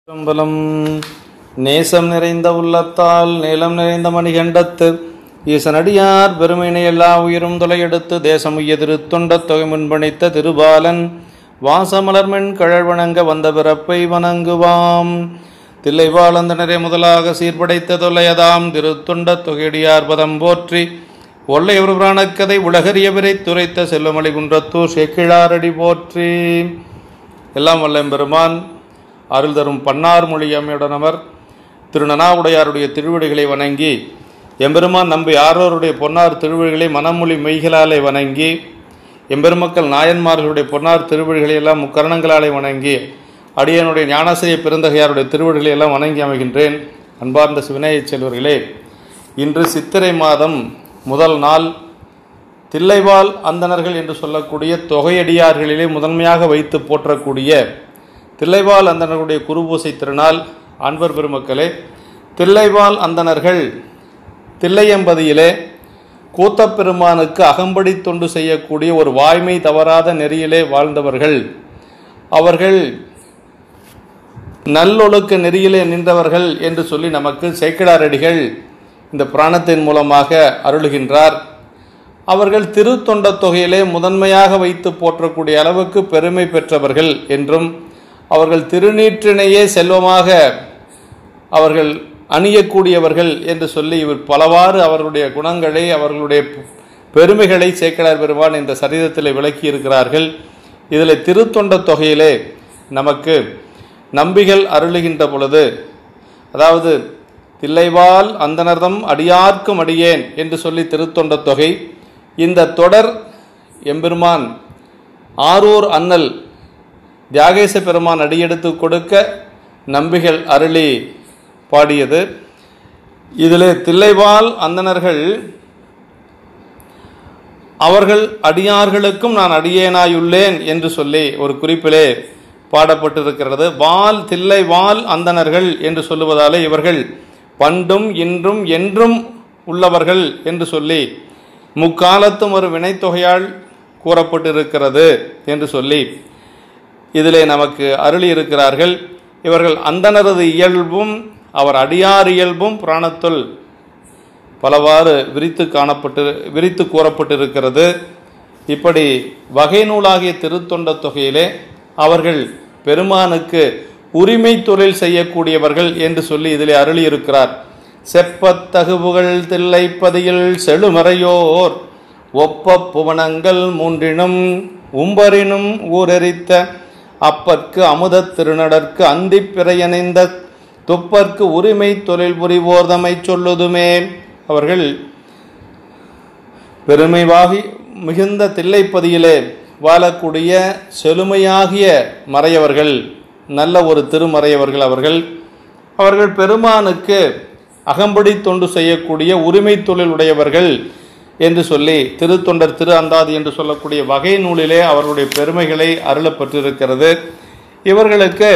அம்பலம் நேசம் நிறைந்த உள்ளத்தால் நீளம் நிறைந்த மணிகண்டத்து ஈசனடியார் பெருமையினை எல்லா உயிரும் தொலையெடுத்து தேசம் உய்ய திருத்தொண்ட தொகை முன்பணித்த திருபாலன் வாசமலர்மென் கழல் வணங்க வந்த பிறப்பை வணங்குவாம் தில்லைவாளந்தனரே முதலாக சீர்படைத்த தொல்லையதாம் திருத்தொண்ட தொகையடியார் பதம் போற்றி ஒல்லை ஒரு புராணக்கதை உலகறியவரை துரைத்த செல்வமலை குன்றத்தூர் செக்கிழாரடி போற்றி எல்லாம் வல்லம் பெருமான் அருள் தரும் பன்னார் மொழி அம்மையுடனவர் திரு நனாவுடையாருடைய திருவடிகளை வணங்கி எம்பெருமான் நம்பி ஆரோருடைய பொன்னார் திருவடிகளை மனமொழி மெய்களாலே வணங்கி எம்பெருமக்கள் நாயன்மார்களுடைய பொன்னார் திருவடிகளை எல்லாம் முக்கரணங்களாலே வணங்கி அடியனுடைய ஞானாசிரிய பெருந்தகையாருடைய திருவடிகளை எல்லாம் வணங்கி அமைகின்றேன் அன்பார்ந்த சிவநேயச் செல்வர்களே இன்று சித்திரை மாதம் முதல் நாள் தில்லைவால் அந்தணர்கள் என்று சொல்லக்கூடிய தொகையடியார்களிலே முதன்மையாக வைத்து போற்றக்கூடிய தில்லைவால் அந்தணர்களுடைய குருபூசை திருநாள் அன்பர் பெருமக்களே தில்லைவால் அந்தணர்கள் தில்லையம்பதியிலே கூத்தப்பெருமானுக்கு அகம்படி தொண்டு செய்யக்கூடிய ஒரு வாய்மை தவறாத நெறியிலே வாழ்ந்தவர்கள் அவர்கள் நல்லொழுக்க நெறியிலே நின்றவர்கள் என்று சொல்லி நமக்கு சேக்கிடாரடிகள் இந்த புராணத்தின் மூலமாக அருளுகின்றார் அவர்கள் திருத்தொண்ட தொகையிலே முதன்மையாக வைத்து போற்றக்கூடிய அளவுக்கு பெருமை பெற்றவர்கள் என்றும் அவர்கள் திருநீற்றினையே செல்வமாக அவர்கள் அணியக்கூடியவர்கள் என்று சொல்லி இவர் பலவாறு அவர்களுடைய குணங்களை அவர்களுடைய பெருமைகளை சேக்கடார் பெருமான் இந்த சரிதத்தில் விளக்கி இருக்கிறார்கள் இதில் திருத்தொண்ட தொகையிலே நமக்கு நம்பிகள் அருளுகின்ற பொழுது அதாவது தில்லைவால் அந்தனர்தம் அடியார்க்கும் அடியேன் என்று சொல்லி திருத்தொண்ட தொகை இந்த தொடர் எம்பெருமான் ஆரூர் அண்ணல் தியாகேச பெருமான் அடியெடுத்து கொடுக்க நம்பிகள் அருளி பாடியது இதிலே தில்லைவால் அந்தணர்கள் அவர்கள் அடியார்களுக்கும் நான் அடியேனாயுள்ளேன் என்று சொல்லி ஒரு குறிப்பிலே பாடப்பட்டிருக்கிறது வால் தில்லை வால் அந்தணர்கள் என்று சொல்லுவதாலே இவர்கள் பண்டும் இன்றும் என்றும் உள்ளவர்கள் என்று சொல்லி முக்காலத்தும் ஒரு வினைத்தொகையால் கூறப்பட்டிருக்கிறது என்று சொல்லி இதிலே நமக்கு அருளி இருக்கிறார்கள் இவர்கள் அந்தனரது இயல்பும் அவர் அடியார் இயல்பும் புராணத்துள் பலவாறு விரித்து காணப்பட்டு விரித்து கூறப்பட்டிருக்கிறது இப்படி வகை நூலாகிய திருத்தொண்ட தொகையிலே அவர்கள் பெருமானுக்கு உரிமை தொழில் செய்யக்கூடியவர்கள் என்று சொல்லி இதிலே அருளி இருக்கிறார் செப்பத்தகுவுகள் தில்லைப்பதியில் செழுமறையோர் ஒப்ப புவனங்கள் மூன்றினும் உம்பரினும் ஊரெரித்த அப்பற்கு அமுத திருநடற்கு அந்தி பிறையணைந்த துப்பற்கு உரிமை தொழில் புரிவோர்தமை சொல்லுதுமே அவர்கள் பெருமைவாகி மிகுந்த தில்லைப்பதியிலே வாழக்கூடிய செழுமையாகிய மறையவர்கள் நல்ல ஒரு திருமறையவர்கள் அவர்கள் அவர்கள் பெருமானுக்கு அகம்படி தொண்டு செய்யக்கூடிய உரிமை தொழில் உடையவர்கள் என்று சொல்லி திருத்தொண்டர் திரு அந்தாதி என்று சொல்லக்கூடிய வகை நூலிலே அவர்களுடைய பெருமைகளை அருளப்பட்டிருக்கிறது இவர்களுக்கு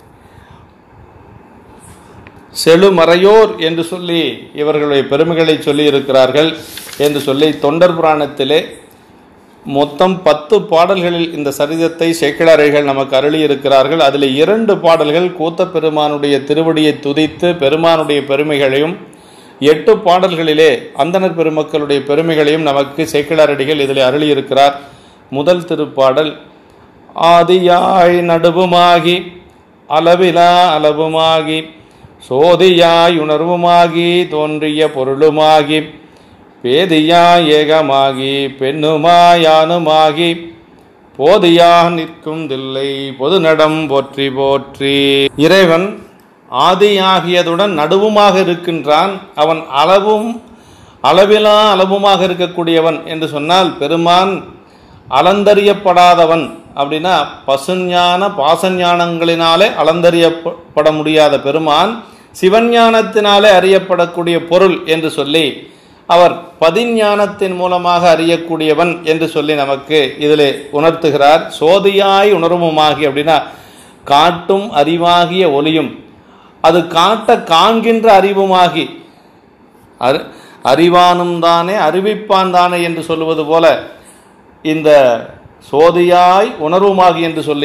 செழுமறையோர் என்று சொல்லி இவர்களுடைய பெருமைகளை சொல்லி இருக்கிறார்கள் என்று சொல்லி தொண்டர் புராணத்திலே மொத்தம் பத்து பாடல்களில் இந்த சரிதத்தை சேக்கிடாரைகள் நமக்கு அருளி இருக்கிறார்கள் அதில் இரண்டு பாடல்கள் கூத்த பெருமானுடைய திருவடியை துதித்து பெருமானுடைய பெருமைகளையும் எட்டு பாடல்களிலே அந்தனர் பெருமக்களுடைய பெருமைகளையும் நமக்கு சேக்கிடாரடிகள் இதில் அருளி இருக்கிறார் முதல் திருப்பாடல் ஆதியாய் நடுவுமாகி அளவிலா அளவுமாகி சோதியாய் உணர்வுமாகி தோன்றிய பொருளுமாகி பேதியாய் ஏகமாகி பெண்ணுமாயானுமாகி போதியா நிற்கும் தில்லை பொது நடம் போற்றி போற்றி இறைவன் ஆதியாகியதுடன் நடுவுமாக இருக்கின்றான் அவன் அளவும் அளவிலா அளவுமாக இருக்கக்கூடியவன் என்று சொன்னால் பெருமான் அலந்தறியப்படாதவன் அப்படின்னா பசுஞான பாசஞானங்களினாலே அலந்தறியப்பட முடியாத பெருமான் சிவஞானத்தினாலே அறியப்படக்கூடிய பொருள் என்று சொல்லி அவர் பதிஞானத்தின் மூலமாக அறியக்கூடியவன் என்று சொல்லி நமக்கு இதில் உணர்த்துகிறார் சோதியாய் உணர்வுமாகி அப்படின்னா காட்டும் அறிவாகிய ஒளியும் அது காட்ட காண்கின்ற அறிவுமாகி அறி அறிவானும் தானே அறிவிப்பான் தானே என்று சொல்லுவது போல இந்த சோதியாய் உணர்வுமாகி என்று சொல்லியும்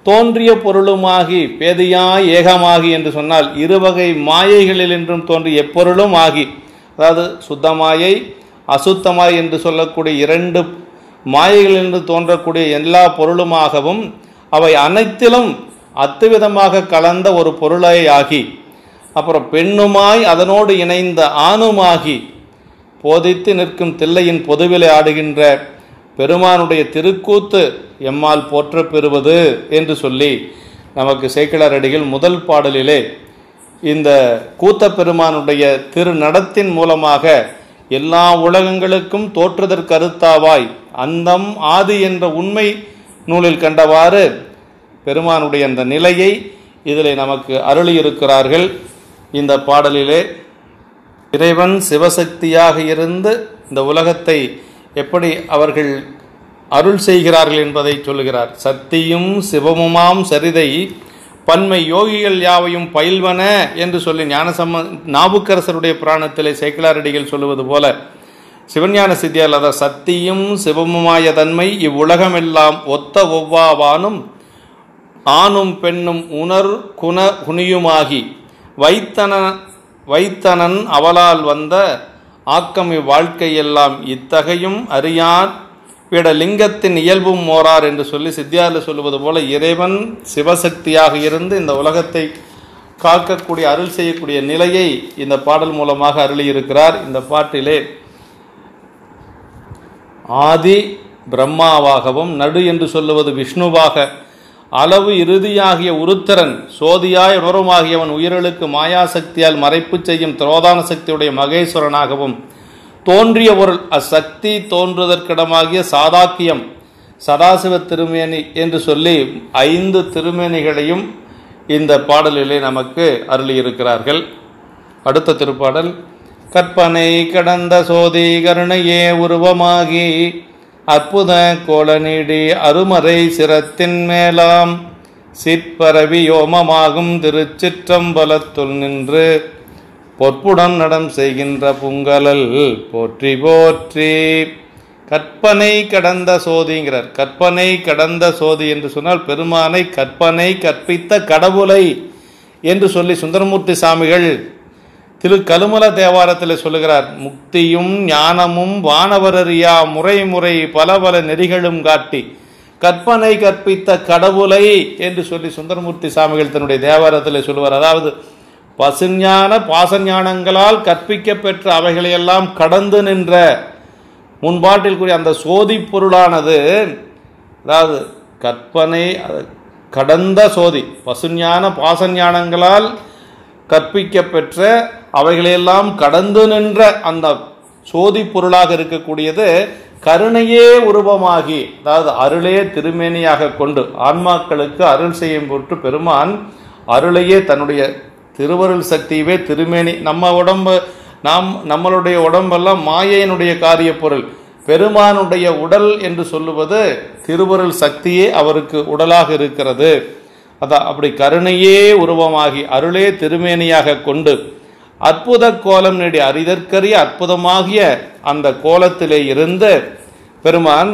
தோன்றிய பொருளுமாகி பேதையாய் ஏகமாகி என்று சொன்னால் இருவகை மாயைகளில் என்றும் தோன்றிய எப்பொருளும் ஆகி அதாவது சுத்தமாயை அசுத்தமாய் என்று சொல்லக்கூடிய இரண்டு மாயைகளிலிருந்து தோன்றக்கூடிய எல்லா பொருளுமாகவும் அவை அனைத்திலும் அத்துவிதமாக கலந்த ஒரு பொருளை ஆகி அப்புறம் பெண்ணுமாய் அதனோடு இணைந்த ஆணுமாகி போதித்து நிற்கும் தில்லையின் பொதுவிலே ஆடுகின்ற பெருமானுடைய திருக்கூத்து எம்மால் போற்றப் பெறுவது என்று சொல்லி நமக்கு சேக்கிழார் அடிகள் முதல் பாடலிலே இந்த கூத்த பெருமானுடைய திருநடத்தின் மூலமாக எல்லா உலகங்களுக்கும் தோற்றுதற்கருத்தாவாய் அந்தம் ஆதி என்ற உண்மை நூலில் கண்டவாறு பெருமானுடைய அந்த நிலையை இதில் நமக்கு அருளியிருக்கிறார்கள் இந்த பாடலிலே இறைவன் சிவசக்தியாக இருந்து இந்த உலகத்தை எப்படி அவர்கள் அருள் செய்கிறார்கள் என்பதை சொல்லுகிறார் சக்தியும் சிவமுமாம் சரிதை பன்மை யோகிகள் யாவையும் பயில்வன என்று சொல்லி ஞானசம்ம நாவுக்கரசருடைய புராணத்திலே சேக்கிலாரடிகள் சொல்லுவது போல சிவஞான சித்தியால் அத சக்தியும் சிவமுமாய தன்மை இவ்வுலகமெல்லாம் ஒத்த ஒவ்வாவானும் ஆணும் பெண்ணும் உணர் குண குனியுமாகி வைத்தன வைத்தனன் அவளால் வந்த ஆக்கம் இவ்வாழ்க்கையெல்லாம் இத்தகையும் அறியார் விட லிங்கத்தின் இயல்பும் மோரார் என்று சொல்லி சித்தியாரில் சொல்லுவது போல இறைவன் சிவசக்தியாக இருந்து இந்த உலகத்தை காக்கக்கூடிய அருள் செய்யக்கூடிய நிலையை இந்த பாடல் மூலமாக அருளியிருக்கிறார் இந்த பாட்டிலே ஆதி பிரம்மாவாகவும் நடு என்று சொல்லுவது விஷ்ணுவாக அளவு இறுதியாகிய உருத்தரன் சோதியாய் உணருமாகியவன் உயிர்களுக்கு மாயாசக்தியால் மறைப்பு செய்யும் திரோதான சக்தியுடைய மகேஸ்வரனாகவும் தோன்றிய பொருள் அச்சக்தி தோன்றுவதற்கிடமாகிய சாதாக்கியம் சதாசிவ திருமேனி என்று சொல்லி ஐந்து திருமேனிகளையும் இந்த பாடலிலே நமக்கு அருளியிருக்கிறார்கள் அடுத்த திருப்பாடல் கற்பனை கடந்த சோதி கருணையே உருவமாகி அற்புத கோலநீடி அருமறை சிரத்தின் மேலாம் சிற்பரவி யோமமாகும் திருச்சிற்றம்பலத்துள் நின்று பொற்புடன் நடம் செய்கின்ற புங்கலல் போற்றி போற்றி கற்பனை கடந்த சோதிங்கிறார் கற்பனை கடந்த சோதி என்று சொன்னால் பெருமானை கற்பனை கற்பித்த கடவுளை என்று சொல்லி சுந்தரமூர்த்தி சாமிகள் திரு கலுமல தேவாரத்தில் சொல்லுகிறார் முக்தியும் ஞானமும் வானவரறியா முறை முறை பல பல நெறிகளும் காட்டி கற்பனை கற்பித்த கடவுளை என்று சொல்லி சுந்தரமூர்த்தி சாமிகள் தன்னுடைய தேவாரத்தில் சொல்லுவார் அதாவது பசுஞான பாசஞானங்களால் கற்பிக்க பெற்ற அவைகளையெல்லாம் கடந்து நின்ற முன்பாட்டில் கூறிய அந்த சோதி பொருளானது அதாவது கற்பனை கடந்த சோதி பசுஞான பாசஞானங்களால் கற்பிக்க பெற்ற அவைகளையெல்லாம் கடந்து நின்ற அந்த சோதி பொருளாக இருக்கக்கூடியது கருணையே உருவமாகி அதாவது அருளே திருமேனியாக கொண்டு ஆன்மாக்களுக்கு அருள் செய்யும் பொருட்டு பெருமான் அருளையே தன்னுடைய திருவருள் சக்தியவே திருமேனி நம்ம உடம்பு நாம் நம்மளுடைய உடம்பெல்லாம் மாயையினுடைய காரிய பொருள் பெருமானுடைய உடல் என்று சொல்லுவது திருவருள் சக்தியே அவருக்கு உடலாக இருக்கிறது அதான் அப்படி கருணையே உருவமாகி அருளே திருமேனியாக கொண்டு அற்புத கோலம் நீடி அரிதற்கரிய அற்புதமாகிய அந்த கோலத்திலே இருந்து பெருமான்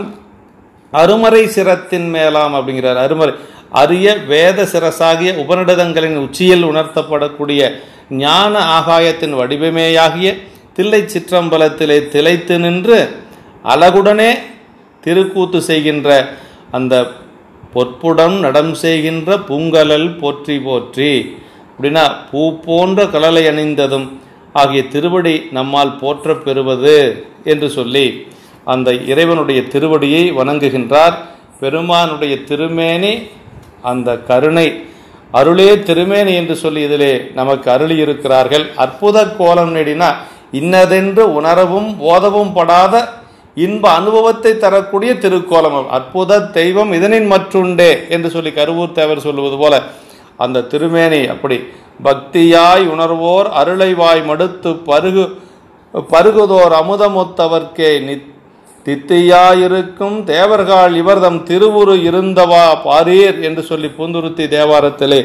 அருமறை சிரத்தின் மேலாம் அப்படிங்கிறார் அருமறை அரிய வேத சிரசாகிய உபநிடதங்களின் உச்சியில் உணர்த்தப்படக்கூடிய ஞான ஆகாயத்தின் வடிவமேயாகிய தில்லை சிற்றம்பலத்திலே திளைத்து நின்று அழகுடனே திருக்கூத்து செய்கின்ற அந்த பொற்புடம் நடம் செய்கின்ற பூங்கலல் போற்றி போற்றி அப்படின்னா பூ போன்ற கலலை அணிந்ததும் ஆகிய திருவடி நம்மால் போற்ற பெறுவது என்று சொல்லி அந்த இறைவனுடைய திருவடியை வணங்குகின்றார் பெருமானுடைய திருமேனி அந்த கருணை அருளே திருமேனி என்று சொல்லி இதிலே நமக்கு அருளி இருக்கிறார்கள் அற்புத கோலம் நெடினா இன்னதென்று உணரவும் போதவும் படாத இன்ப அனுபவத்தை தரக்கூடிய திருக்கோலம் அற்புத தெய்வம் இதனின் மற்றுண்டே என்று சொல்லி கருவூர் தேவர் சொல்லுவது போல அந்த திருமேனி அப்படி பக்தியாய் உணர்வோர் அருளைவாய் மடுத்து பருகு பருகுதோர் அமுதமொத்தவர்க்கே நித் தித்தியாயிருக்கும் தேவர்கள் இவர்தம் திருவுரு இருந்தவா பாரீர் என்று சொல்லி பூந்துருத்தி தேவாரத்திலே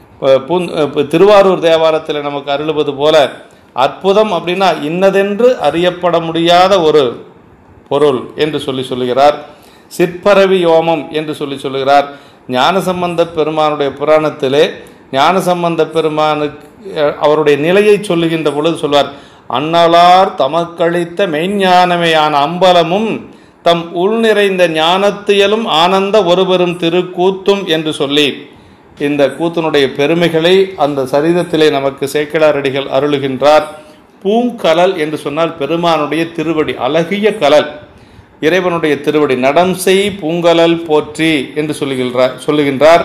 திருவாரூர் தேவாரத்தில் நமக்கு அருளுவது போல அற்புதம் அப்படின்னா இன்னதென்று அறியப்பட முடியாத ஒரு பொருள் என்று சொல்லி சொல்லுகிறார் சிற்பரவி யோமம் என்று சொல்லி சொல்லுகிறார் ஞானசம்பந்த பெருமானுடைய புராணத்திலே ஞானசம்பந்த பெருமானுக்கு அஹ், அவருடைய நிலையை சொல்லுகின்ற பொழுது சொல்வார் அன்னலார் தமக்களித்த மெய்ஞானமையான அம்பலமும் தம் உள் நிறைந்த ஞானத்தியலும் ஆனந்த ஒருவரும் திருக்கூத்தும் என்று சொல்லி இந்த கூத்தினுடைய பெருமைகளை அந்த சரிதத்திலே நமக்கு சேக்கிழாரடிகள் அருளுகின்றார் பூங்கலல் என்று சொன்னால் பெருமானுடைய திருவடி அழகிய கலல் இறைவனுடைய திருவடி நடம் செய் பூங்கலல் போற்றி என்று சொல்லுகின்றார் சொல்லுகின்றார்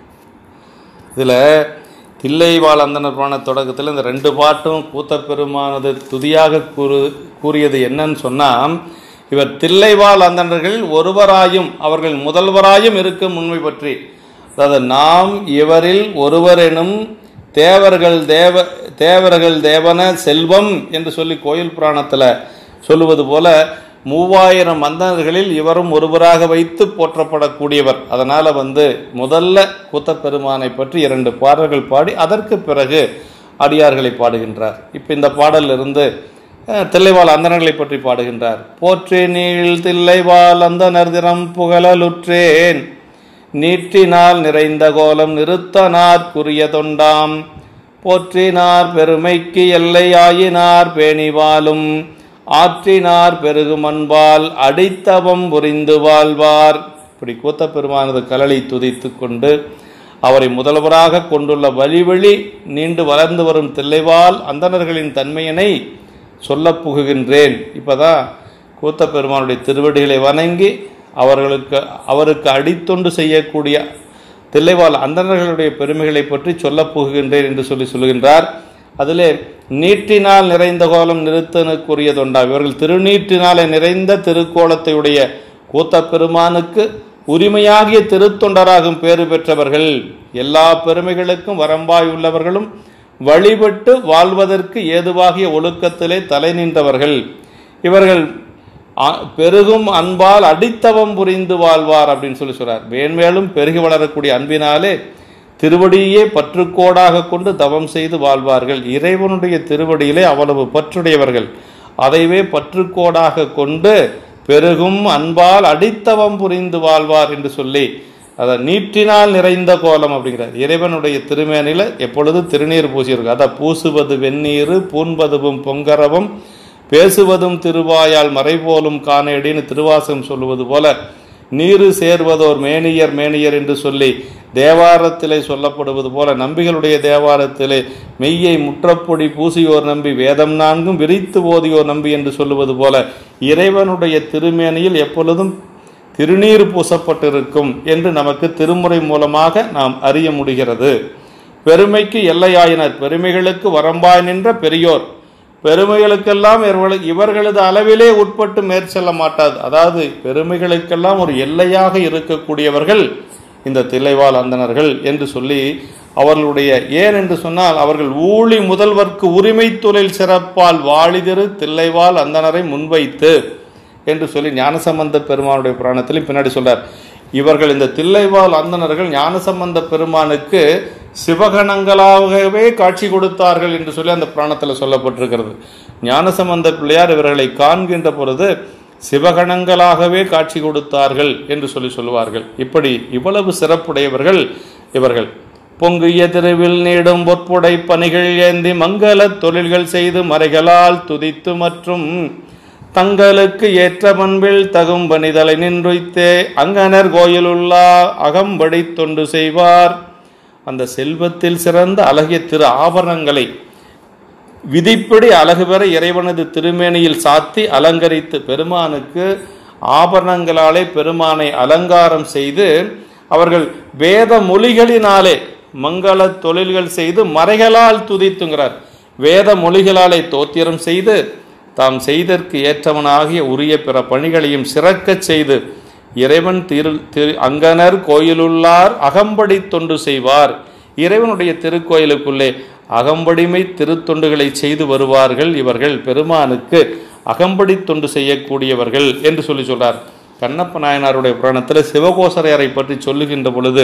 இதில் தில்லைவாழ் அந்தனர் புராண தொடக்கத்தில் இந்த ரெண்டு பாட்டும் கூத்தப் பெருமானது துதியாக கூறு கூறியது என்னன்னு சொன்னால் இவர் தில்லைவாழ் அந்தணர்களில் ஒருவராயும் அவர்கள் முதல்வராயும் இருக்கும் உண்மை பற்றி அதாவது நாம் இவரில் ஒருவரெனும் தேவர்கள் தேவ தேவர்கள் தேவன செல்வம் என்று சொல்லி கோயில் புராணத்தில் சொல்லுவது போல மூவாயிரம் மந்தனர்களில் இவரும் ஒருவராக வைத்து போற்றப்படக்கூடியவர் அதனால வந்து முதல்ல கூத்தப்பெருமானை பற்றி இரண்டு பாடல்கள் பாடி அதற்கு பிறகு அடியார்களை பாடுகின்றார் இப்போ இந்த பாடல்ல இருந்து அஹ், தில்லைவாழ் அந்தணர்களை பற்றி பாடுகின்றார் போற்றே நீள் தில்லைவாழ் அந்தனர் திறம் புகழலுற்றேன் நீற்றினால் நிறைந்த கோலம் நிறுத்தனார் குறிய தொண்டாம் போற்றினார் பெருமைக்கு எல்லை ஆயினார் பேணிவாலும் ஆற்றினார் பெருகும் அன்பால் அடித்தவம் புரிந்து வாழ்வார் இப்படி கூத்த பெருமானது கலலை துதித்து கொண்டு அவரை முதல்வராக கொண்டுள்ள வழிவழி நீண்டு வளர்ந்து வரும் தில்லைவால் அந்தணர்களின் தன்மையினை சொல்லப் புகுகின்றேன் இப்பதான் கூத்த பெருமானுடைய திருவடிகளை வணங்கி அவர்களுக்கு அவருக்கு அடித்தொண்டு செய்யக்கூடிய தில்லைவாழ் அந்தணர்களுடைய பெருமைகளை பற்றி சொல்லப் போகின்றேன் என்று சொல்லி சொல்லுகின்றார் அதிலே நீட்டினால் நிறைந்த கோலம் நிறுத்தனுக்குரியதொண்டா இவர்கள் திருநீட்டினாலே நிறைந்த திருக்கோலத்தையுடைய கூத்த பெருமானுக்கு உரிமையாகிய திருத்தொண்டராகும் பேறு பெற்றவர்கள் எல்லா பெருமைகளுக்கும் வரம்பாய் உள்ளவர்களும் வழிபட்டு வாழ்வதற்கு ஏதுவாகிய ஒழுக்கத்திலே தலை நின்றவர்கள் இவர்கள் அ- பெருகும் அன்பால் அடித்தவம் புரிந்து வாழ்வார் அப்படின்னு சொல்லி சொல்றார் மேன்மேலும் பெருகி வளரக்கூடிய அன்பினாலே திருவடியே பற்றுக்கோடாக கொண்டு தவம் செய்து வாழ்வார்கள் இறைவனுடைய திருவடியிலே அவ்வளவு பற்றுடையவர்கள் அதைவே பற்றுக்கோடாக கொண்டு பெருகும் அன்பால் அடித்தவம் புரிந்து வாழ்வார் என்று சொல்லி அதை நீட்டினால் நிறைந்த கோலம் அப்படிங்கிறார் இறைவனுடைய திருமேனில எப்பொழுது திருநீர் பூசியிருக்கு அதை பூசுவது வெந்நீர் பூண்பதுவும் பொங்கரவும் பேசுவதும் திருவாயால் மறைபோலும் காணேடின்னு திருவாசகம் சொல்லுவது போல நீரு சேர்வதோர் மேனியர் மேனியர் என்று சொல்லி தேவாரத்திலே சொல்லப்படுவது போல நம்பிகளுடைய தேவாரத்திலே மெய்யை முற்றப்பொடி பூசியோர் நம்பி வேதம் நான்கும் விரித்து ஓதியோர் நம்பி என்று சொல்லுவது போல இறைவனுடைய திருமேனியில் எப்பொழுதும் திருநீர் பூசப்பட்டிருக்கும் என்று நமக்கு திருமுறை மூலமாக நாம் அறிய முடிகிறது பெருமைக்கு எல்லையாயினர் பெருமைகளுக்கு வரம்பாய் நின்ற பெரியோர் பெருமைகளுக்கெல்லாம் இவர்களு- இவர்களது அளவிலே உட்பட்டு மேற்செல்ல மாட்டாது அதாவது பெருமைகளுக்கெல்லாம் ஒரு எல்லையாக இருக்கக்கூடியவர்கள் இந்த தில்லைவாழ் அந்தணர்கள் என்று சொல்லி அவர்களுடைய ஏன் என்று சொன்னால் அவர்கள் ஊழி முதல்வர்க்கு உரிமை தொழில் சிறப்பால் வாழிதிரு தில்லைவாழ் அந்தணரை முன்வைத்து என்று சொல்லி ஞானசம்பந்த பெருமானுடைய புராணத்திலும் பின்னாடி சொல்றார் இவர்கள் இந்த தில்லைவாழ் அந்தணர்கள் ஞானசம்பந்த பெருமானுக்கு சிவகணங்களாகவே காட்சி கொடுத்தார்கள் என்று சொல்லி அந்த புராணத்தில் சொல்லப்பட்டிருக்கிறது ஞானசம்பந்த பிள்ளையார் இவர்களை காண்கின்ற பொழுது சிவகணங்களாகவே காட்சி கொடுத்தார்கள் என்று சொல்லி சொல்லுவார்கள் இப்படி இவ்வளவு சிறப்புடையவர்கள் இவர்கள் பொங்கு தெருவில் நீடும் பொற்புடை பணிகள் ஏந்தி மங்கள தொழில்கள் செய்து மறைகளால் துதித்து மற்றும் தங்களுக்கு ஏற்ற பண்பில் தகும் பணிதலை நின்றுய்த்தே அங்கனர் கோயிலுள்ளா அகம்படி தொண்டு செய்வார் அந்த செல்வத்தில் சிறந்த அழகிய திரு ஆபரணங்களை விதிப்படி அழகு பெற இறைவனது திருமேனியில் சாத்தி அலங்கரித்து பெருமானுக்கு ஆபரணங்களாலே பெருமானை அலங்காரம் செய்து அவர்கள் வேத மொழிகளினாலே மங்கள தொழில்கள் செய்து மறைகளால் துதித்துங்கிறார் வேத மொழிகளாலே தோத்திரம் செய்து தாம் செய்தற்கு ஏற்றவனாகிய உரிய பிற பணிகளையும் சிறக்கச் செய்து இறைவன் திரு திரு அங்கனர் கோயிலுள்ளார் அகம்படி தொண்டு செய்வார் இறைவனுடைய திருக்கோயிலுக்குள்ளே அகம்படிமை திருத்தொண்டுகளை செய்து வருவார்கள் இவர்கள் பெருமானுக்கு அகம்படி தொண்டு செய்யக்கூடியவர்கள் என்று சொல்லி சொல்றார் கண்ணப்ப நாயனாருடைய புராணத்தில் சிவகோசரையரை பற்றி சொல்லுகின்ற பொழுது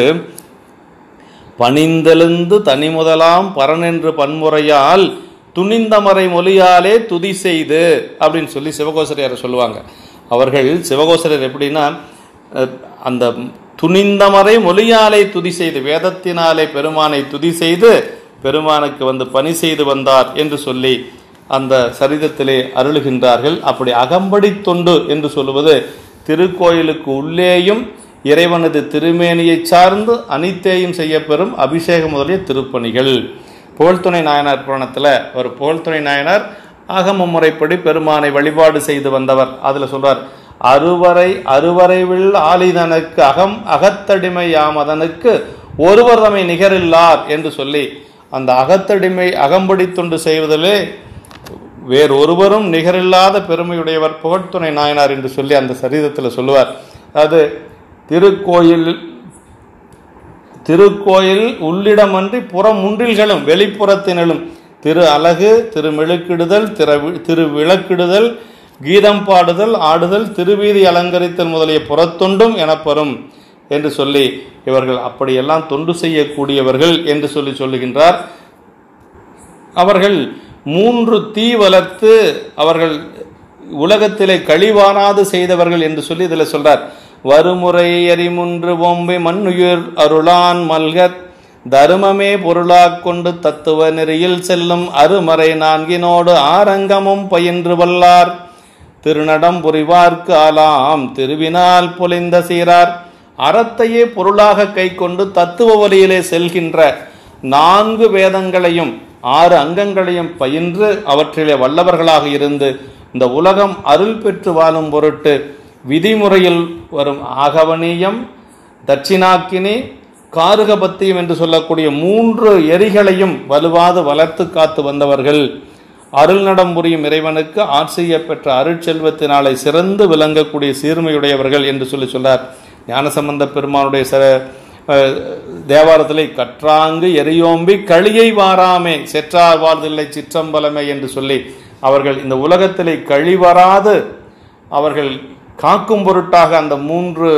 பணிந்தெழுந்து தனி முதலாம் பரனென்று பன்முறையால் துணிந்தமறை மொழியாலே துதி செய்து அப்படின்னு சொல்லி சிவகோசரையரை சொல்லுவாங்க அவர்கள் சிவகோசரர் எப்படின்னா அஹ், அந்த துணிந்தமறை மொழியாலே துதி செய்து வேதத்தினாலே பெருமானை துதி செய்து பெருமானுக்கு வந்து பணி செய்து வந்தார் என்று சொல்லி அந்த சரிதத்திலே அருளுகின்றார்கள் அப்படி அகம்படி தொண்டு என்று சொல்லுவது திருக்கோயிலுக்கு உள்ளேயும் இறைவனது திருமேனியை சார்ந்து அனித்தேயும் செய்யப்பெறும் அபிஷேகம் முதலிய திருப்பணிகள் புகழ்துணை நாயனார் புராணத்தில் ஒரு புகழ்துணை நாயனார் ஆகம முறைப்படி பெருமானை வழிபாடு செய்து வந்தவர் அதில் சொல்றார் அறுவரை அறுவரைவில் ஆலிதனுக்கு அகம் அகத்தடிமை யாமதனுக்கு ஒருவர் தம்மை நிகரில்லார் என்று சொல்லி அந்த அகத்தடிமை அகம்படி தொண்டு செய்வதிலே வேறு ஒருவரும் நிகரில்லாத பெருமையுடையவர் புகழ்துணை நாயனார் என்று சொல்லி அந்த சரிதத்தில் சொல்லுவார் அது திருக்கோயில் திருக்கோயில் உள்ளிடமன்றி புறம் முன்றில்களும் வெளிப்புறத்தினலும் திரு அழகு திரு மெழுக்கிடுதல் திரு திரு விளக்கிடுதல் கீதம் பாடுதல் ஆடுதல் திருவீதி அலங்கரித்தல் முதலிய புறத்தொண்டும் எனப்பெறும் என்று சொல்லி இவர்கள் அப்படியெல்லாம் தொண்டு செய்யக்கூடியவர்கள் என்று சொல்லி சொல்லுகின்றார் அவர்கள் மூன்று தீ வளர்த்து அவர்கள் உலகத்திலே கழிவாராது செய்தவர்கள் என்று சொல்லி இதில் சொல்றார் வருமுறை எரிமுன்று ஓம்பை மண்ணுயிர் அருளான் மல்கத் தருமமே பொருளாக் கொண்டு தத்துவ நெறியில் செல்லும் அருமறை நான்கினோடு ஆரங்கமும் பயின்று வல்லார் திருநடம் புரிவார்க்கு ஆலாம் திருவினால் பொலிந்த சீரார் அறத்தையே பொருளாக கை கொண்டு தத்துவ வழியிலே செல்கின்ற நான்கு வேதங்களையும் ஆறு அங்கங்களையும் பயின்று அவற்றிலே வல்லவர்களாக இருந்து இந்த உலகம் அருள் பெற்று வாழும் பொருட்டு விதிமுறையில் வரும் ஆகவனீயம் தட்சிணாக்கினி காருகபத்தியம் என்று சொல்லக்கூடிய மூன்று எரிகளையும் வலுவாது வளர்த்து காத்து வந்தவர்கள் அருள் நடம் புரியும் இறைவனுக்கு ஆட்சிய பெற்ற அருட்செல்வத்தினாலே சிறந்து விளங்கக்கூடிய சீர்மையுடையவர்கள் என்று சொல்லி சொன்னார் ஞானசம்பந்த பெருமானுடைய சிற தேவாரத்திலே கற்றாங்கு எரியோம்பி களியை வாராமே செற்றார் வாழ்தில்லை சிற்றம்பலமே என்று சொல்லி அவர்கள் இந்த உலகத்திலே கழிவராது அவர்கள் காக்கும் பொருட்டாக அந்த மூன்று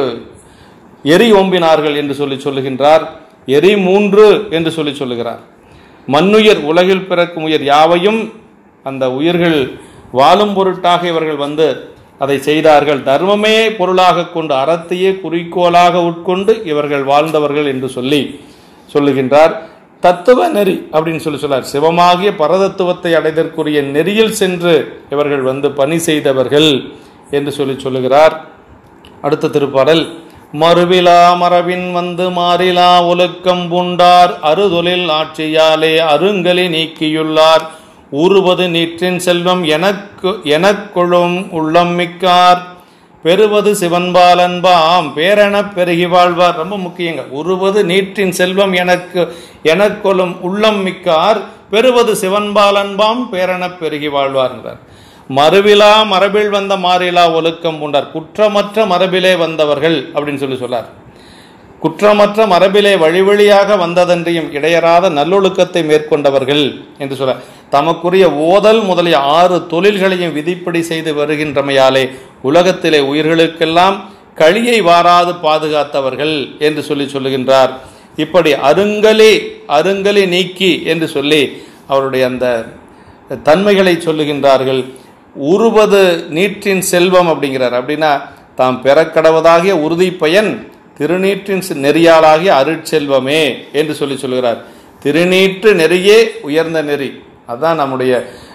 எரி ஓம்பினார்கள் என்று சொல்லி சொல்லுகின்றார் எரி மூன்று என்று சொல்லி சொல்லுகிறார் மண்ணுயிர் உலகில் பிறக்கும் உயிர் யாவையும் அந்த உயிர்கள் வாழும் பொருட்டாக இவர்கள் வந்து அதை செய்தார்கள் தர்மமே பொருளாக கொண்டு அறத்தையே குறிக்கோளாக உட்கொண்டு இவர்கள் வாழ்ந்தவர்கள் என்று சொல்லி சொல்லுகின்றார் தத்துவ நெறி அப்படின்னு சொல்லி சொல்லார் சிவமாகிய பரதத்துவத்தை அடைதற்குரிய நெறியில் சென்று இவர்கள் வந்து பணி செய்தவர்கள் என்று சொல்லி சொல்லுகிறார் அடுத்த திருப்பாடல் மறுவிலா மரபின் வந்து மாறிலா ஒழுக்கம் பூண்டார் அறுதொழில் ஆட்சியாலே அருங்கலி நீக்கியுள்ளார் உருவது நீற்றின் செல்வம் எனக்கு எனக்கொழும் உள்ளம் மிக்கார் பெறுவது சிவன்பாலன்பாம் பேரெனப் பெருகி வாழ்வார் ரொம்ப முக்கியங்க உருவது நீற்றின் செல்வம் எனக்கு எனக்கொழும் உள்ளம் மிக்கார் பெறுவது சிவன்பாலன்பாம் பேரெனப் பெருகி வாழ்வார்ன்றார் மறுவிலா மரபில் வந்த மாறிலா ஒழுக்கம் உண்டார் குற்றமற்ற மரபிலே வந்தவர்கள் அப்படின்னு சொல்லி சொல்லார் குற்றமற்ற மரபிலே வழி வழியாக வந்ததன்றியும் இடையறாத நல்லொழுக்கத்தை மேற்கொண்டவர்கள் என்று சொல்ல தமக்குரிய ஓதல் முதலிய ஆறு தொழில்களையும் விதிப்படி செய்து வருகின்றமையாலே உலகத்திலே உயிர்களுக்கெல்லாம் களியை வாராது பாதுகாத்தவர்கள் என்று சொல்லி சொல்லுகின்றார் இப்படி அருங்கலி அருங்கலி நீக்கி என்று சொல்லி அவருடைய அந்த தன்மைகளை சொல்லுகின்றார்கள் உருவது நீற்றின் செல்வம் அப்படிங்கிறார் அப்படின்னா தாம் பெறக்கடவதாகிய உறுதி பயன் திருநீற்றின் நெறியாளாகிய அருட்செல்வமே என்று சொல்லி சொல்கிறார் திருநீற்று நெறியே உயர்ந்த நெறி அதான் நம்முடைய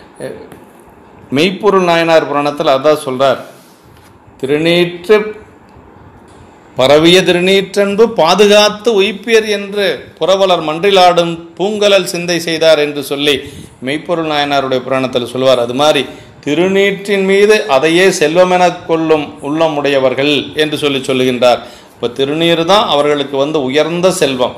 மெய்ப்பொருள் நாயனார் புராணத்தில் அதான் சொல்றார் திருநீற்று பரவிய திருநீற்றன்பு பாதுகாத்து உயிப்பியர் என்று புறவலர் மன்றிலாடும் பூங்கலல் சிந்தை செய்தார் என்று சொல்லி மெய்ப்பொருள் நாயனாருடைய புராணத்தில் சொல்வார் அது மாதிரி திருநீற்றின் மீது அதையே செல்வமெனக் கொள்ளும் உள்ளம் உடையவர்கள் என்று சொல்லி சொல்லுகின்றார் இப்போ திருநீர் தான் அவர்களுக்கு வந்து உயர்ந்த செல்வம்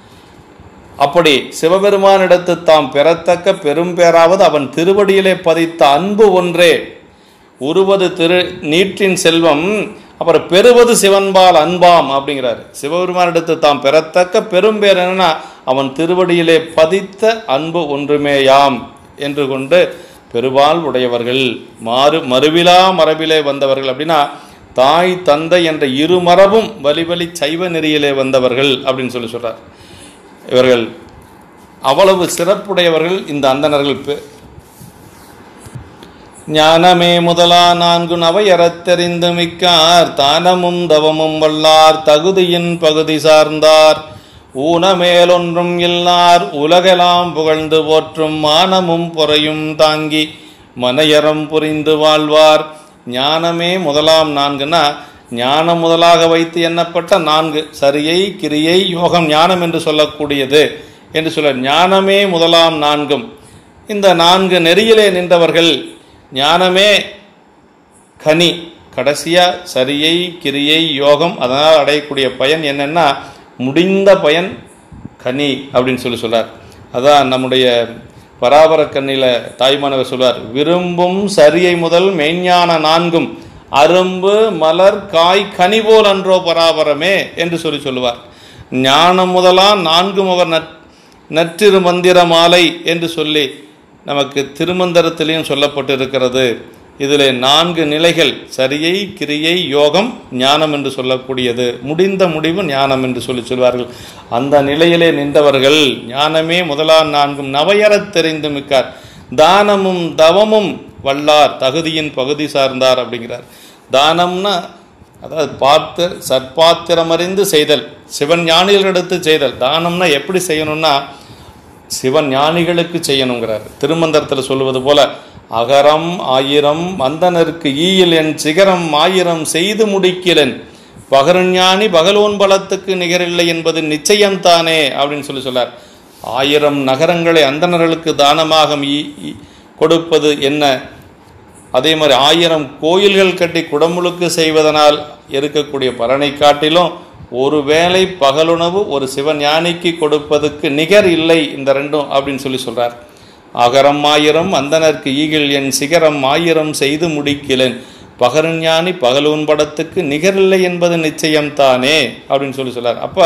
அப்படி சிவபெருமானிடத்து தாம் பெறத்தக்க பெரும் பேராவது அவன் திருவடியிலே பதித்த அன்பு ஒன்றே உருவது திரு நீற்றின் செல்வம் அப்புறம் பெறுவது சிவன்பால் அன்பாம் அப்படிங்கிறார் சிவபெருமானிடத்து தாம் பெறத்தக்க பெரும் பேர் என்னன்னா அவன் திருவடியிலே பதித்த அன்பு ஒன்றுமேயாம் என்று கொண்டு பெருவாள் உடையவர்கள் மாறு மறுவிலா மரபிலே வந்தவர்கள் அப்படின்னா தாய் தந்தை என்ற இரு மரபும் வலி வலி சைவ நெறியிலே வந்தவர்கள் அப்படின்னு சொல்லி சொல்றார் இவர்கள் அவ்வளவு சிறப்புடையவர்கள் இந்த அந்தணர்கள் ஞானமே முதலா நான்கு நவையறத் தெரிந்து மிக்கார் தானமும் தவமும் வல்லார் தகுதியின் பகுதி சார்ந்தார் ஊனமேலொன்றும் இல்லார் உலகெல்லாம் புகழ்ந்து போற்றும் மானமும் பொறையும் தாங்கி மனையறம் புரிந்து வாழ்வார் ஞானமே முதலாம் நான்குனா ஞானம் முதலாக வைத்து எண்ணப்பட்ட நான்கு சரியை கிரியை யோகம் ஞானம் என்று சொல்லக்கூடியது என்று சொல்ல ஞானமே முதலாம் நான்கும் இந்த நான்கு நெறியிலே நின்றவர்கள் ஞானமே கனி கடைசியா சரியை கிரியை யோகம் அதனால் அடையக்கூடிய பயன் என்னன்னா முடிந்த பயன் கனி அப்படின்னு சொல்லி சொல்றார் அதான் நம்முடைய பராபர கண்ணில தாய்மானவர் சொல்வார் விரும்பும் சரியை முதல் மெய்ஞான நான்கும் அரும்பு மலர் காய் கனி போல் அன்றோ பராபரமே என்று சொல்லி சொல்லுவார் ஞானம் முதலா நான்கும் அவர் நற் நற்றிரு மந்திர மாலை என்று சொல்லி நமக்கு திருமந்திரத்திலையும் சொல்லப்பட்டிருக்கிறது இதில் நான்கு நிலைகள் சரியை கிரியை யோகம் ஞானம் என்று சொல்லக்கூடியது முடிந்த முடிவு ஞானம் என்று சொல்லி சொல்வார்கள் அந்த நிலையிலே நின்றவர்கள் ஞானமே முதலாம் நான்கும் நவையறத் தெரிந்து மிக்கார் தானமும் தவமும் வல்லார் தகுதியின் பகுதி சார்ந்தார் அப்படிங்கிறார் தானம்னா அதாவது பார்த்து சற்பாத்திரம் அறிந்து செய்தல் சிவன் ஞானிகளிடத்து செய்தல் தானம்னா எப்படி செய்யணும்னா சிவன் ஞானிகளுக்கு செய்யணுங்கிறார் திருமந்திரத்தில் சொல்லுவது போல அகரம் ஆயிரம் மந்தனருக்கு ஈயில் என் சிகரம் ஆயிரம் செய்து முடிக்கிலன் பகருஞானி பகலோன் பலத்துக்கு நிகரில்லை என்பது நிச்சயம்தானே அப்படின்னு சொல்லி சொல்லார் ஆயிரம் நகரங்களை அந்தணர்களுக்கு தானமாக ஈ- ஈ- கொடுப்பது என்ன அதே மாதிரி ஆயிரம் கோயில்கள் கட்டி குடமுழுக்கு செய்வதனால் இருக்கக்கூடிய பலனை காட்டிலும் ஒரு வேளை பகலுணவு ஒரு சிவஞானிக்கு கொடுப்பதுக்கு நிகர் இல்லை இந்த ரெண்டும் அப்படின்னு சொல்லி சொல்றார் அகரம் ஆயிரம் அந்தனர்க்கு ஈகில் என் சிகரம் ஆயிரம் செய்து முடிக்கிலேன் பகருஞானி பகலூன் படத்துக்கு நிகரில்லை என்பது நிச்சயம்தானே அப்படின்னு சொல்லி சொல்றார் அப்ப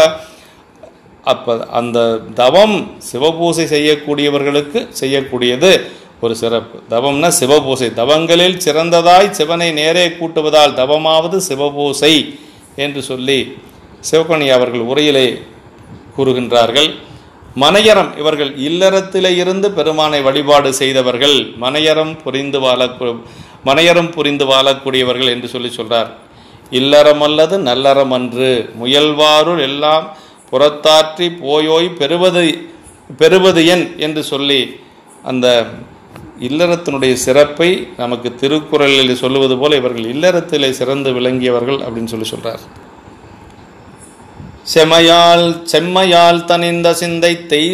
அப்போ அந்த தவம் சிவபூசை செய்யக்கூடியவர்களுக்கு செய்யக்கூடியது ஒரு சிறப்பு தவம்னா சிவபூசை தவங்களில் சிறந்ததாய் சிவனை நேரே கூட்டுவதால் தவமாவது சிவபூசை என்று சொல்லி சிவகணி அவர்கள் உரையிலே கூறுகின்றார்கள் மனையறம் இவர்கள் இல்லறத்திலே இருந்து பெருமானை வழிபாடு செய்தவர்கள் மனையறம் புரிந்து வாழ மனையறம் புரிந்து வாழக்கூடியவர்கள் என்று சொல்லி சொல்றார் இல்லறம் அல்லது நல்லறம் அன்று முயல்வாருள் எல்லாம் புறத்தாற்றி போயோய் பெறுவது பெறுவது என் என்று சொல்லி அந்த இல்லறத்தினுடைய சிறப்பை நமக்கு திருக்குறளில் சொல்லுவது போல இவர்கள் இல்லறத்திலே சிறந்து விளங்கியவர்கள் அப்படின்னு சொல்லி சொல்றார் செமையால் செம்மையால் தனிந்த சிந்தை தெய்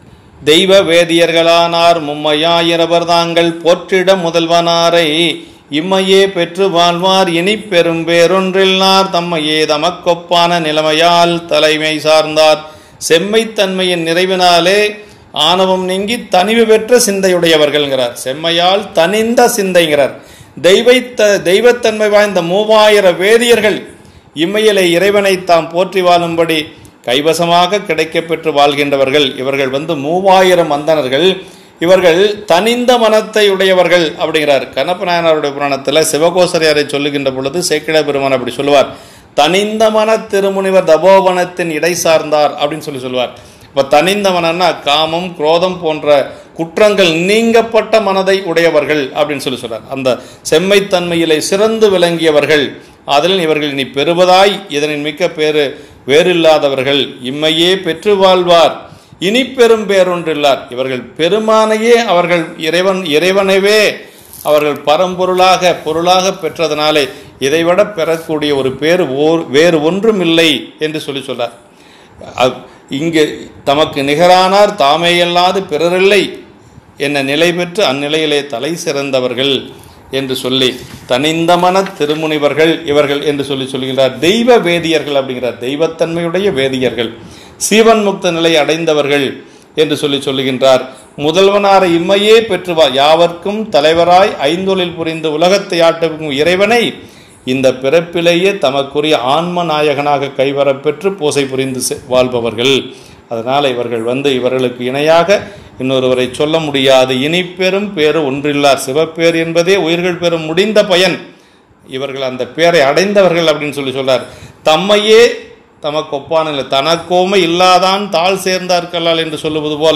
தெய்வ வேதியர்களானார் மும்மையாயிரவர் தாங்கள் போற்றிட முதல்வனாரை இம்மையே பெற்று வாழ்வார் இனி பெரும் பேரொன்றில்லார் தம்மையே தமக்கொப்பான நிலைமையால் தலைமை சார்ந்தார் செம்மைத்தன்மையின் நிறைவினாலே ஆணவம் நீங்கி தனிவு பெற்ற சிந்தையுடையவர்கள்ங்கிறார் செம்மையால் தனிந்த சிந்தைங்கிறார் தெய்வத்த தெய்வத்தன்மை வாய்ந்த மூவாயிர வேதியர்கள் இம்மையிலே இறைவனை தாம் போற்றி வாழும்படி கைவசமாக கிடைக்கப்பெற்று வாழ்கின்றவர்கள் இவர்கள் வந்து மூவாயிரம் அந்தணர்கள் இவர்கள் தனிந்த மனத்தை உடையவர்கள் அப்படிங்கிறார் கணப்ப நாயனாருடைய புராணத்தில் சிவகோசரியாரை சொல்லுகின்ற பொழுது சேக்கிழ பெருமான் அப்படி சொல்லுவார் தனிந்த மன திருமுனிவர் தபோவனத்தின் இடை சார்ந்தார் அப்படின்னு சொல்லி சொல்லுவார் இப்போ தனிந்த மனம்னா காமம் குரோதம் போன்ற குற்றங்கள் நீங்கப்பட்ட மனதை உடையவர்கள் அப்படின்னு சொல்லி சொல்றார் அந்த செம்மைத்தன்மையிலே சிறந்து விளங்கியவர்கள் அதில் இவர்கள் இனி பெறுவதாய் இதனின் மிக்க பேரு வேறில்லாதவர்கள் இம்மையே பெற்று வாழ்வார் இனி பெரும் பேரொன்றில்லார் இவர்கள் பெருமானையே அவர்கள் இறைவன் இறைவனைவே அவர்கள் பரம்பொருளாக பொருளாக பெற்றதனாலே இதைவிட பெறக்கூடிய ஒரு பேர் ஓர் வேறு ஒன்றும் இல்லை என்று சொல்லி சொல்றார் அ- இங்கு தமக்கு நிகரானார் தாமேயல்லாது பிறரில்லை என்ன நிலை பெற்று அந்நிலையிலே தலை சிறந்தவர்கள் என்று சொல்லி தனிந்தமன திருமுனிவர்கள் இவர்கள் என்று சொல்லி சொல்கிறார் தெய்வ வேதியர்கள் அப்படிங்கிறார் தெய்வத்தன்மையுடைய வேதியர்கள் சீவன் முக்த நிலை அடைந்தவர்கள் என்று சொல்லி சொல்லுகின்றார் முதல்வனாரை இம்மையே பெற்று வா யாவர்க்கும் தலைவராய் ஐந்தொழில் புரிந்து உலகத்தை ஆட்டும் இறைவனை இந்த பிறப்பிலேயே தமக்குரிய ஆன்ம நாயகனாக கைவரப் பெற்று பூசை புரிந்து செ- வாழ்பவர்கள் அதனால் இவர்கள் வந்து இவர்களுக்கு இணையாக இன்னொருவரை சொல்ல முடியாது இனி பெரும் பேரு ஒன்றில்லார் சிவப்பேர் என்பதே உயிர்கள் பெறும் முடிந்த பயன் இவர்கள் அந்த பேரை அடைந்தவர்கள் அப்படின்னு சொல்லி சொல்றார் தம்மையே தமக்கு ஒப்பான இல்லை தனக்கோமை இல்லாதான் தாழ் சேர்ந்தார்களால் என்று சொல்லுவது போல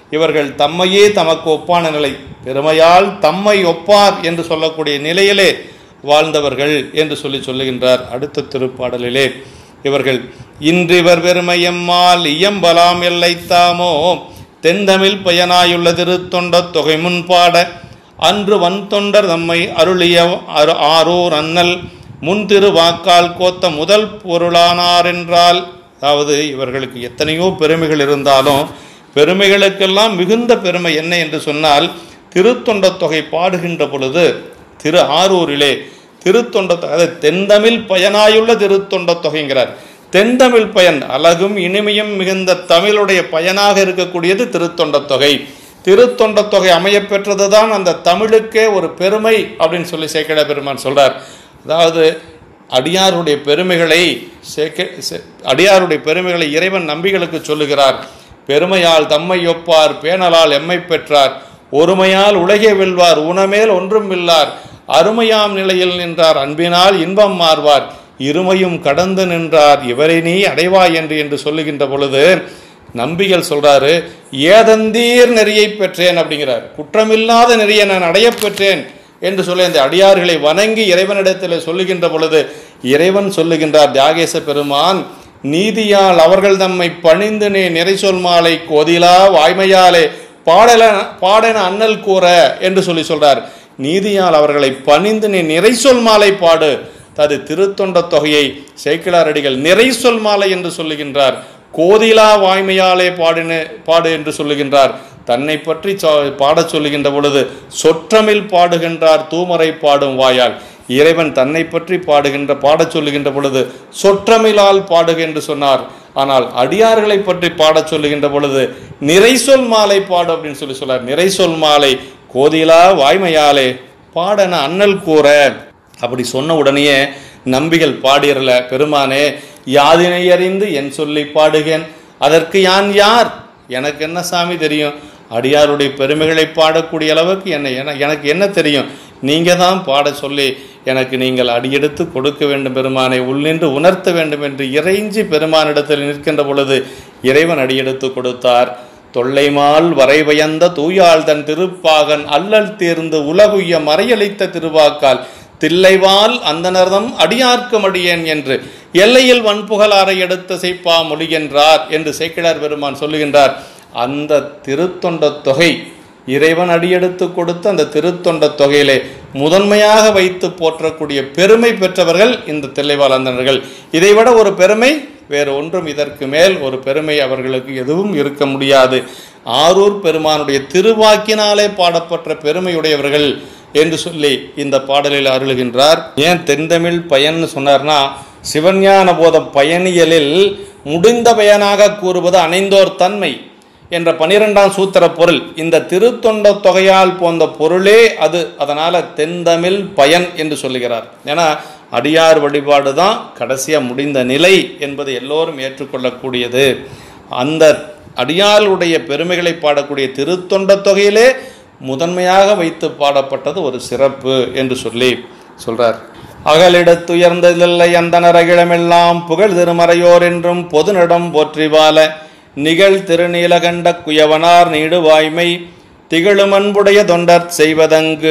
இவர்கள் தம்மையே தமக்கு ஒப்பான நிலை பெருமையால் தம்மை ஒப்பார் என்று சொல்லக்கூடிய நிலையிலே வாழ்ந்தவர்கள் என்று சொல்லி சொல்லுகின்றார் அடுத்த திருப்பாடலிலே இவர்கள் இன்றிவர் பெருமையம்மால் இயம்பலாம் எல்லைத்தாமோ தென்தமிழ் பயனாயுள்ள திருத்தொண்ட தொகை முன்பாட அன்று வன் தொண்டர் தம்மை அருளிய அரு- ஆரூர் அண்ணல் முன் திருவாக்கால் கோத்த முதல் பொருளானார் என்றால் அதாவது இவர்களுக்கு எத்தனையோ பெருமைகள் இருந்தாலும் பெருமைகளுக்கெல்லாம் மிகுந்த பெருமை என்ன என்று சொன்னால் திருத்தொண்ட தொகை பாடுகின்ற பொழுது திரு ஆரூரிலே திருத்தொண்ட தொகை அதாவது தென்தமிழ் பயனாயுள்ள திருத்தொண்ட தொகைங்கிறார் தென்தமிழ் பயன் அழகும் இனிமையும் மிகுந்த தமிழுடைய பயனாக இருக்கக்கூடியது திருத்தொண்ட தொகை திருத்தொண்ட தொகை அமையப் பெற்றதுதான் அந்த தமிழுக்கே ஒரு பெருமை அப்படின்னு சொல்லி சேக்கட பெருமான் சொல்றார் அதாவது அடியாருடைய பெருமைகளை சேக்க சே- அடியாருடைய பெருமைகளை இறைவன் நம்பிகளுக்கு சொல்லுகிறார் பெருமையால் தம்மை ஒப்பார் பேணலால் எம்மை பெற்றார் ஒருமையால் உலகே வெல்வார் உணமேல் ஒன்றும் இல்லார் அருமையாம் நிலையில் நின்றார் அன்பினால் இன்பம் மாறுவார் இருமையும் கடந்து நின்றார் இவரை நீ அடைவாய் என்று என்று சொல்லுகின்ற பொழுது நம்பிகள் சொல்றாரு ஏதந்தீர் நெறியை பெற்றேன் அப்படிங்கிறார் குற்றமில்லாத நெறியை நான் அடையப் பெற்றேன் என்று சொல்லி அந்த அடியார்களை வணங்கி இறைவனிடத்தில் சொல்லுகின்ற பொழுது இறைவன் சொல்லுகின்றார் தியாகேச பெருமான் நீதியால் அவர்கள் தம்மை பணிந்து நீ நிறை சொல் மாலை கோதிலா வாய்மையாலே பாடல பாடன அண்ணல் கூற என்று சொல்லி சொல்றார் நீதியால் அவர்களை பணிந்து நீ நிறை சொல் மாலை பாடு தது திருத்தொண்ட தொகையை சேக்கிழாரடிகள் நிறை சொல் மாலை என்று சொல்லுகின்றார் கோதிலா வாய்மையாலே பாடின பாடு என்று சொல்லுகின்றார் தன்னை பற்றி சொ- பாடச் சொல்லுகின்ற பொழுது சொற்றமில் பாடுகின்றார் தூமரை பாடும் வாயால் இறைவன் தன்னை பற்றி பாடுகின்ற பாடச் சொல்லுகின்ற பொழுது சொற்றமிழால் பாடுக என்று சொன்னார் ஆனால் அடியார்களை பற்றி பாடச் சொல்லுகின்ற பொழுது நிறை சொல் மாலை பாடு அப்படின்னு சொல்லி சொன்னார் நிறை சொல் மாலை கோதிலா வாய்மையாலே பாடன அண்ணல் கூற அப்படி சொன்ன உடனேயே நம்பிகள் பாடிரல பெருமானே யாதினை அறிந்து என் சொல்லி பாடுகேன் அதற்கு யான் யார் எனக்கு என்ன சாமி தெரியும் அடியாருடைய பெருமைகளை பாடக்கூடிய அளவுக்கு என்ன என- எனக்கு என்ன தெரியும் நீங்க தான் பாட சொல்லி எனக்கு நீங்கள் அடியெடுத்து கொடுக்க வேண்டும் பெருமானை உள்ளின்று உணர்த்த வேண்டும் என்று இறைஞ்சி பெருமானிடத்தில் நிற்கின்ற பொழுது இறைவன் அடியெடுத்து கொடுத்தார் தொல்லைமால் வரைவயந்த தூயாள் தன் திருப்பாகன் அல்லல் தேர்ந்து உலகுய்ய மறையளித்த திருவாக்கால் தில்லைவால் அந்தனர்தம் அடியார்க்கும் அடியேன் என்று எல்லையில் வன்புகழாரை எடுத்து செய்ப்பா மொழிகின்றார் என்று சேக்கிழார் பெருமான் சொல்லுகின்றார் அந்த திருத்தொண்ட தொகை இறைவன் அடியெடுத்து கொடுத்த அந்த திருத்தொண்ட தொகையிலே முதன்மையாக வைத்து போற்றக்கூடிய பெருமை பெற்றவர்கள் இந்த தில்லைவாழ் அந்தணர்கள் இதைவிட ஒரு பெருமை வேறு ஒன்றும் இதற்கு மேல் ஒரு பெருமை அவர்களுக்கு எதுவும் இருக்க முடியாது ஆரூர் பெருமானுடைய திருவாக்கினாலே பாடப்பட்ட பெருமையுடையவர்கள் என்று சொல்லி இந்த பாடலில் அருளுகின்றார் ஏன் தென்தமிழ் பயன்னு சொன்னார்னா சிவஞான போதம் பயணியலில் முடிந்த பயனாக கூறுவது அணைந்தோர் தன்மை என்ற பனிரெண்டாம் சூத்திர பொருள் இந்த திருத்தொண்ட தொகையால் போந்த பொருளே அது அதனால தென்தமிழ் பயன் என்று சொல்லுகிறார் ஏன்னா அடியார் வழிபாடு தான் கடைசியாக முடிந்த நிலை என்பது எல்லோரும் ஏற்றுக்கொள்ளக்கூடியது அந்த அடியாருடைய பெருமைகளை பாடக்கூடிய திருத்தொண்ட தொகையிலே முதன்மையாக வைத்து பாடப்பட்டது ஒரு சிறப்பு என்று சொல்லி சொல்றார் அகலிடத்துயர்ந்ததில்லை அந்த நரகிழமெல்லாம் புகழ் திருமறையோர் என்றும் பொதுநடம் போற்றி வாழ நிகழ் திருநீலகண்ட குயவனார் நீடுவாய்மை திகழும் அன்புடைய தொண்டர் செய்வதங்கு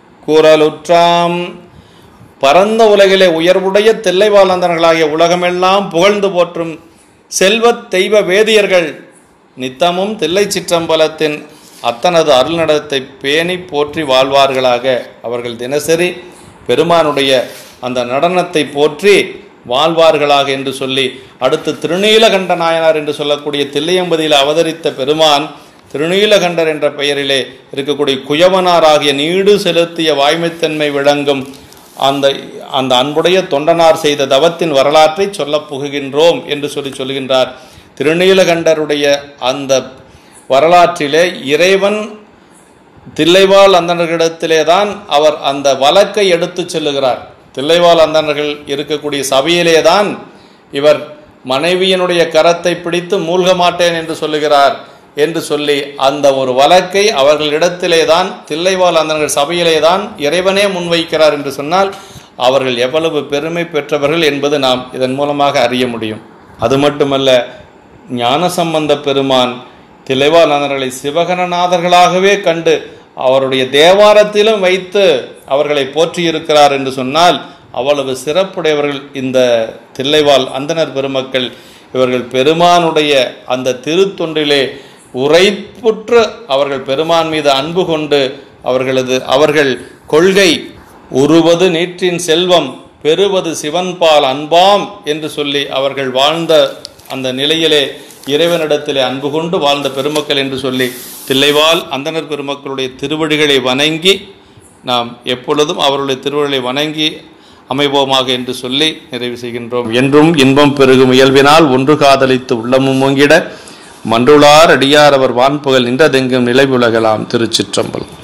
கூறலுற்றாம் பரந்த உலகிலே உயர்வுடைய தில்லைவாழந்தர்களாகிய உலகமெல்லாம் புகழ்ந்து போற்றும் செல்வத் தெய்வ வேதியர்கள் நித்தமும் தில்லை சிற்றம்பலத்தின் அத்தனது அருள்நடத்தை பேணி போற்றி வாழ்வார்களாக அவர்கள் தினசரி பெருமானுடைய அந்த நடனத்தை போற்றி வாழ்வார்களாக என்று சொல்லி அடுத்து திருநீலகண்ட நாயனார் என்று சொல்லக்கூடிய தில்லையம்பதியில் அவதரித்த பெருமான் திருநீலகண்டர் என்ற பெயரிலே இருக்கக்கூடிய குயவனாராகிய நீடு செலுத்திய வாய்மைத்தன்மை விளங்கும் அந்த அந்த அன்புடைய தொண்டனார் செய்த தவத்தின் வரலாற்றை சொல்லப் புகுகின்றோம் என்று சொல்லி சொல்கின்றார் திருநீலகண்டருடைய அந்த வரலாற்றிலே இறைவன் தில்லைவாழ் அந்தணர்களிடத்திலே தான் அவர் அந்த வழக்கை எடுத்துச் செல்லுகிறார் தில்லைவாழ் அந்தணர்கள் இருக்கக்கூடிய சபையிலே தான் இவர் மனைவியினுடைய கரத்தை பிடித்து மூழ்க மாட்டேன் என்று சொல்லுகிறார் என்று சொல்லி அந்த ஒரு வழக்கை அவர்களிடத்திலே தான் தில்லைவாழ் அந்தணர்கள் சபையிலே தான் இறைவனே முன்வைக்கிறார் என்று சொன்னால் அவர்கள் எவ்வளவு பெருமை பெற்றவர்கள் என்பது நாம் இதன் மூலமாக அறிய முடியும் அது மட்டுமல்ல ஞானசம்பந்த பெருமான் தில்லைவாழ்நாதர்களை சிவகணநாதர்களாகவே கண்டு அவருடைய தேவாரத்திலும் வைத்து அவர்களை போற்றியிருக்கிறார் என்று சொன்னால் அவ்வளவு சிறப்புடையவர்கள் இந்த தில்லைவாழ் அந்தனர் பெருமக்கள் இவர்கள் பெருமானுடைய அந்த திருத்தொன்றிலே உரைப்புற்று அவர்கள் பெருமான் மீது அன்பு கொண்டு அவர்களது அவர்கள் கொள்கை உருவது நீற்றின் செல்வம் பெறுவது சிவன்பால் அன்பாம் என்று சொல்லி அவர்கள் வாழ்ந்த அந்த நிலையிலே இறைவனிடத்திலே அன்பு கொண்டு வாழ்ந்த பெருமக்கள் என்று சொல்லி தில்லைவால் அந்தனர் பெருமக்களுடைய திருவடிகளை வணங்கி நாம் எப்பொழுதும் அவருடைய திருவடிகளை வணங்கி அமைவோமாக என்று சொல்லி நிறைவு செய்கின்றோம் என்றும் இன்பம் பெருகும் இயல்பினால் ஒன்று காதலித்து உள்ளமும் ஓங்கிட மன்றுளார் அடியார் அவர் வான்புகழ் நின்றதெங்கும் நிலைவுலகலாம் திருச்சிற்றம்பலம்